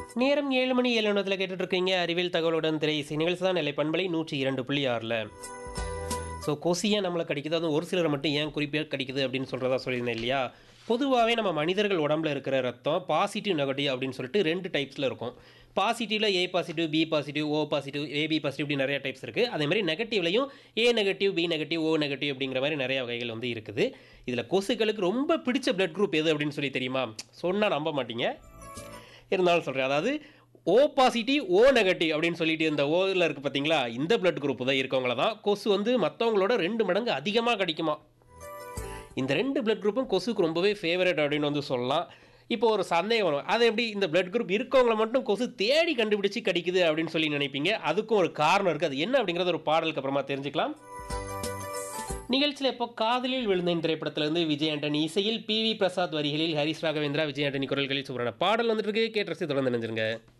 நேரம் ஏழு மணி ஏழு நிமிடத்தில் கேட்டுட்டு இருக்கீங்க அறிவியல் தகவலுடன் திரை இசை நிகழ்ச்சி தான் நிலை பண்பலை நூற்றி இரண்டு புள்ளி ஆறில் ஸோ கொசு ஏன் நம்மளை கடிக்குது அதுவும் ஒரு சிலரை மட்டும் ஏன் குறிப்பாக கடிக்குது அப்படின்னு சொல்கிறதா சொல்லியிருந்தேன் இல்லையா பொதுவாகவே நம்ம மனிதர்கள் உடம்புல இருக்கிற ரத்தம் பாசிட்டிவ் நெகட்டிவ் அப்படின்னு சொல்லிட்டு ரெண்டு டைப்ஸில் இருக்கும் பாசிட்டிவ்ல A positive B positive O positive AB positive இப்படி நிறைய டைப்ஸ் இருக்குது அதே மாதிரி நெகட்டிவ்லையும் A negative B negative O negative அப்படிங்கிற மாதிரி நிறைய வகைகள் வந்து இருக்குது இதில் கொசுக்களுக்கு ரொம்ப பிடிச்ச பிளட் குரூப் எது அப்படின்னு சொல்லி தெரியுமா சொன்னால் நம்ப மாட்டீங்க இருந்தாலும் சொல்கிறேன் அதாவது ஓ பாசிட்டிவ் ஓ நெகட்டிவ் அப்படின்னு சொல்லிட்டு இந்த ஓவில் இருக்குது பார்த்தீங்களா இந்த பிளட் குரூப் தான் இருக்கவங்கள தான் கொசு வந்து மற்றவங்களோட ரெண்டு மடங்கு அதிகமாக கடிக்குமா இந்த ரெண்டு பிளட் குரூப்பும் கொசுக்கு ரொம்பவே ஃபேவரட் அப்படின்னு வந்து சொல்லலாம் இப்போ ஒரு சந்தேகம் வரும் அது எப்படி இந்த பிளட் குரூப் இருக்கவங்கள மட்டும் கொசு தேடி கண்டுபிடிச்சு கடிக்குது அப்படின்னு சொல்லி நினைப்பீங்க அதுக்கும் ஒரு காரணம் இருக்குது அது என்ன அப்படிங்கிறது ஒரு பாடலுக்கு அப்புறமா தெரிஞ்சுக்கலாம் நிகழ்ச்சியில் இப்போ காதலில் விழுந்தேன் திரைப்படத்திலிருந்து விஜய் ஆண்டனி இசையில் பி வி பிரசாத் வரிகளில் ஹரிஸ் ராகவேந்திரா விஜய் ஆண்டனி குரல்களில் சூப்பரான பாடல் வந்துட்டு இருக்கு கேட்டு ரசி தொடர்ந்து நினைஞ்சிருங்க